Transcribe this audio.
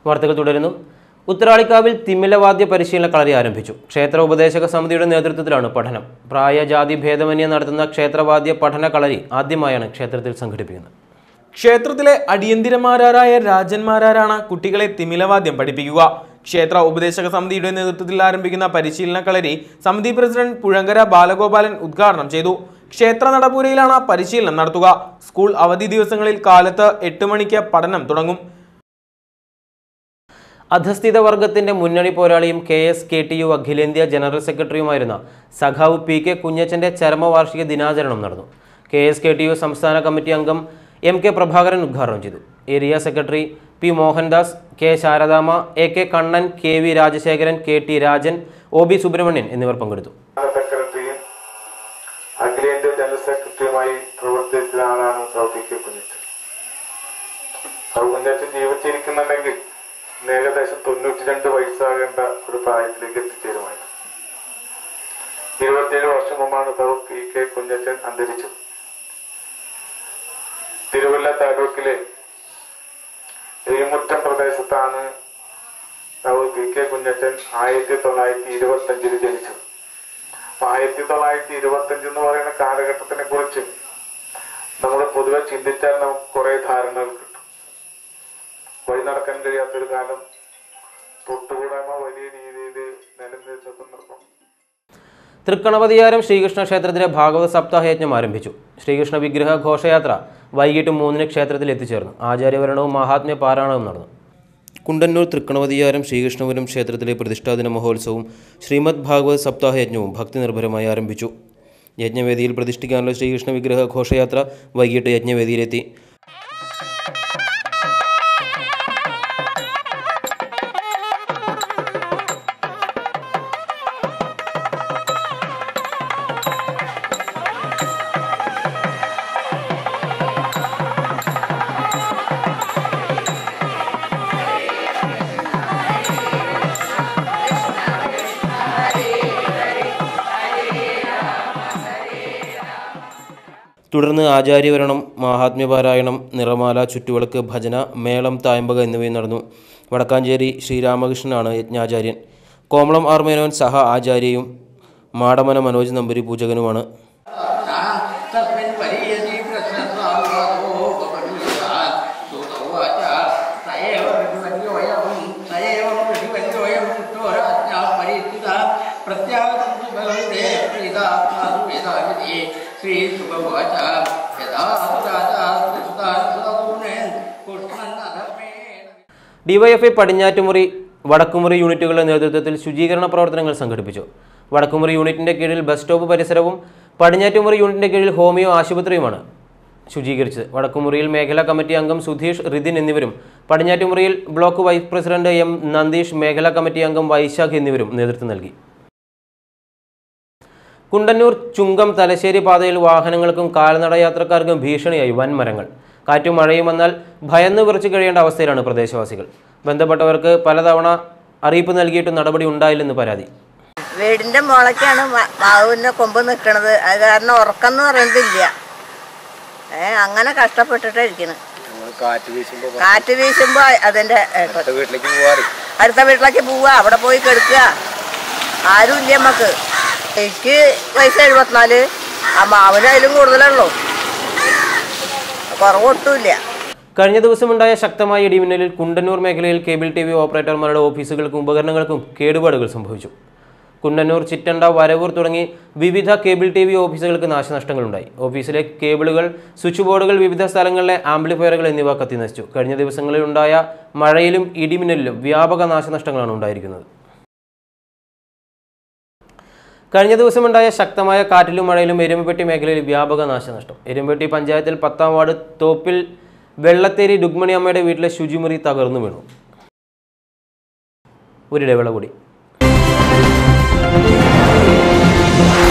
വാർത്തകൾ തുടരുന്നു ഉത്തരാളിക്കാവിൽ തിമിലവാദ്യ പരിശീലന കളരി ആരംഭിച്ചു ക്ഷേത്ര ഉപദേശക സമിതിയുടെ നേതൃത്വത്തിലാണ് പഠനം പ്രായ ജാതി ഭേദമന്യേ നടത്തുന്ന ക്ഷേത്രവാദ്യ പഠന കളരി ആദ്യമായാണ് ക്ഷേത്രത്തിൽ സംഘടിപ്പിക്കുന്നത് ക്ഷേത്രത്തിലെ അടിയന്തിരമാരായ രാജന്മാരാരാണ് കുട്ടികളെ തിമിലവാദ്യം പഠിപ്പിക്കുക ക്ഷേത്ര ഉപദേശക സമിതിയുടെ നേതൃത്വത്തിൽ ആരംഭിക്കുന്ന പരിശീലന കളരി സമിതി പ്രസിഡന്റ് പുഴങ്കര ബാലഗോപാലൻ ഉദ്ഘാടനം ചെയ്തു ക്ഷേത്ര നടപൂരയിലാണ് പരിശീലനം നടത്തുക സ്കൂൾ അവധി ദിവസങ്ങളിൽ കാലത്ത് എട്ട് മണിക്ക് പഠനം തുടങ്ങും അധസ്ഥിത വർഗത്തിന്റെ മുന്നണി പോരാളിയും K S K T U അഖിലേന്ത്യാ ജനറൽ സെക്രട്ടറിയുമായിരുന്ന സഖാവ് പി കെ കുഞ്ഞച്ചന്റെ ചരമവാർഷിക ദിനാചരണം നടന്നു K S K T U സംസ്ഥാന കമ്മിറ്റി അംഗം എം കെ പ്രഭാകരൻ ഉദ്ഘാടനം ചെയ്തു area secretary P Mohandas K Saradamma A K Kannan K V Rajasekharan K T Rajan O B Subrahmanian എന്നിവർ പങ്കെടുത്തു സെക്രട്ടറിയും അഖിലേന്ത്യാ ജനറൽ സെക്രട്ടറിയുമായി പ്രവർത്തിച്ച ആളാണ് സൗദിക്ക് കുഞ്ഞച്ചൻ സൗകുഞ്ഞച്ചൻ ജീവിച്ചിരിക്കുന്നുണ്ടെങ്കിൽ ഇന്ന് ഏകദേശം തൊണ്ണൂറ്റി രണ്ട് വയസ്സാകേണ്ട ഒരു പ്രായത്തിലേക്ക് എത്തിച്ചേരുമായിരുന്നു ഇരുപത്തിയേഴ് വർഷം മുമ്പാണ് സൗ പി കെ കുഞ്ഞച്ചൻ അന്തരിച്ചത് തിരുവല്ല താലൂക്കിലെ എഴുമുറ്റം പ്രദേശത്താണ് സൗ പി കെ കുഞ്ഞച്ചൻ ആയിരത്തി തൊള്ളായിരത്തി ഇരുപത്തി അഞ്ചിൽ ജനിച്ചത് അപ്പൊ ആയിരത്തി തൊള്ളായിരത്തി ഇരുപത്തി അഞ്ച് എന്ന് പറയുന്ന കാലഘട്ടത്തിനെ കുറിച്ച് നമ്മൾ പൊതുവെ ചിന്തിച്ചാൽ നമുക്ക് കുറെ ധാരണകൾ കിട്ടും വഴി നടക്കാൻ കഴിയാത്തൊരു കാലം തൊട്ടുകൂടായ്മ വലിയ രീതിയിൽ നിലനിൽച്ച സന്ദർഭം തൃക്കണപതിയാരം ശ്രീകൃഷ്ണ ക്ഷേത്രത്തിലെ ഭാഗവത സപ്താഹയജ്ഞം ആരംഭിച്ചു ശ്രീകൃഷ്ണ വിഗ്രഹ ഘോഷയാത്ര വൈകിട്ട് മൂന്നിന് ക്ഷേത്രത്തിൽ എത്തിച്ചേർന്നു ആചാര്യവരണവും മഹാത്മ്യ പാരായണവും നടന്നു കുണ്ടന്നൂർ തൃക്കണവതിയാരം ശ്രീകൃഷ്ണപുരം ക്ഷേത്രത്തിലെ പ്രതിഷ്ഠാദിന മഹോത്സവവും ശ്രീമദ് ഭാഗവത് സപ്താഹയജ്ഞവും ഭക്തി നിർഭരമായി ആരംഭിച്ചു യജ്ഞവേദിയിൽ പ്രതിഷ്ഠിക്കാനുള്ള ശ്രീകൃഷ്ണ വിഗ്രഹ ഘോഷയാത്ര വൈകിട്ട് യജ്ഞവേദിയിലെത്തി തുടർന്ന് ആചാര്യവരണം മാഹാത്മ്യപാരായണം നിറമാല ചുറ്റുവിളക്ക് ഭജന മേളം തായമ്പക എന്നിവയും നടന്നു വടക്കാഞ്ചേരി ശ്രീരാമകൃഷ്ണനാണ് യജ്ഞാചാര്യൻ കോമളം ആർമേനോൻ സഹ ആചാര്യയും മാടമന മനോജ് നമ്പൂരി പൂജകനുമാണ് तस्मिन् परीयसी प्रश्नस्वागतो भवन्युषात् दूतोवाच स एव ऋषिवर्योऽयं स एव ऋषिवर्योऽयं पुत्रो राज्ञा परिस्थितः प्रत्यागतं तु बलौदे प्रीतात्मासु वेदाविधि श्रीसुभवाच यदा तु राजा सुतान् सुतपूर्णेन् पुष्णन् अधर्मेण ഡിവൈഎഫ്ഐ പടിഞ്ഞാറ്റുമുറി വടക്കുമുറി യൂണിറ്റുകളുടെ നേതൃത്വത്തിൽ ശുചീകരണ പ്രവർത്തനങ്ങൾ സംഘടിപ്പിച്ചു വടക്കുമുറി യൂണിറ്റിന്റെ കീഴിൽ ബസ് സ്റ്റോപ്പ് പരിസരവും പടിഞ്ഞാറ്റുമുറി യൂണിറ്റിന്റെ കീഴിൽ ഹോമിയോ ആശുപത്രിയുമാണ് ശുചീകരിച്ചത് വടക്കുമുറിയിൽ മേഖലാ കമ്മിറ്റി അംഗം സുധീഷ് റിദിൻ എന്നിവരും പടിഞ്ഞാറ്റുമുറിയിൽ block vice president M Nandeesh മേഖലാ കമ്മിറ്റി അംഗം വൈശാഖ് എന്നിവരും നേതൃത്വം നൽകി കുണ്ടന്നൂർ ചുങ്കം തലശ്ശേരി പാതയിൽ വാഹനങ്ങൾക്കും കാൽനട യാത്രക്കാർക്കും ഭീഷണിയായി വൻമരങ്ങൾ കാറ്റും മഴയും വന്നാൽ ഭയന്ന് വിറച്ചു കഴിയേണ്ട അവസ്ഥയിലാണ് പ്രദേശവാസികൾ ബന്ധപ്പെട്ടവർക്ക് പലതവണ അറിയിപ്പ് നൽകിയിട്ടും നടപടി ഉണ്ടായില്ലെന്ന് പരാതി വീടിന്റെ മുളയ്ക്കാണ് മ- മാവിന്റെ കൊമ്പ് നിൽക്കണത് അത് കാരണം ഉറക്കം എന്ന് പറയുന്നതില്ല ഏ അങ്ങനെ കഷ്ടപ്പെട്ടിട്ടാ ഇരിക്കണ് കാറ്റ് വീശുമ്പോ കാറ്റ് വീശുമ്പോ അതിന്റെ ഏ, അടുത്ത വീട്ടിലേക്ക് പോവാറ് അടുത്ത വീട്ടിലേക്ക് പോവുക അവിടെ പോയി കിടക്കുക ആരും ഇല്ല നമുക്ക് എനിക്ക് വയസ്സ് എഴുപത്തിനാല് ആ മാവിന് അതിലും കൂടുതലുള്ളൂ കുറവൊട്ടുമില്ല കഴിഞ്ഞ ദിവസമുണ്ടായ ശക്തമായ ഇടിമിന്നലിൽ കുണ്ടന്നൂർ മേഖലയിൽ കേബിൾ ടി വി ഓപ്പറേറ്റർമാരുടെ ഓഫീസുകൾക്കും ഉപകരണങ്ങൾക്കും കേടുപാടുകൾ സംഭവിച്ചു കുണ്ടന്നൂർ ചിറ്റണ്ട വരവൂർ തുടങ്ങി വിവിധ കേബിൾ ടി വി ഓഫീസുകൾക്ക് നാശനഷ്ടങ്ങളുണ്ടായി ഓഫീസിലെ കേബിളുകൾ സ്വിച്ച് ബോർഡുകൾ വിവിധ സ്ഥലങ്ങളിലെ ആംപ്ലിഫയറുകൾ എന്നിവ കത്തിനശിച്ചു കഴിഞ്ഞ ദിവസങ്ങളിൽ ഉണ്ടായ മഴയിലും ഇടിമിന്നലിലും വ്യാപക നാശനഷ്ടങ്ങളാണ് ഉണ്ടായിരിക്കുന്നത് കഴിഞ്ഞ ദിവസമുണ്ടായ ശക്തമായ കാറ്റിലും മഴയിലും എരുമപ്പെട്ടി മേഖലയിൽ വ്യാപക നാശനഷ്ടം എരുമപ്പെട്ടി പഞ്ചായത്തിൽ പത്താം വാർഡ് തോപ്പിൽ വെള്ളത്തേരി രുക്മണി അമ്മയുടെ വീട്ടിലെ ശുചിമുറി തകർന്നു വീണു ഒരിടവേള കൂടി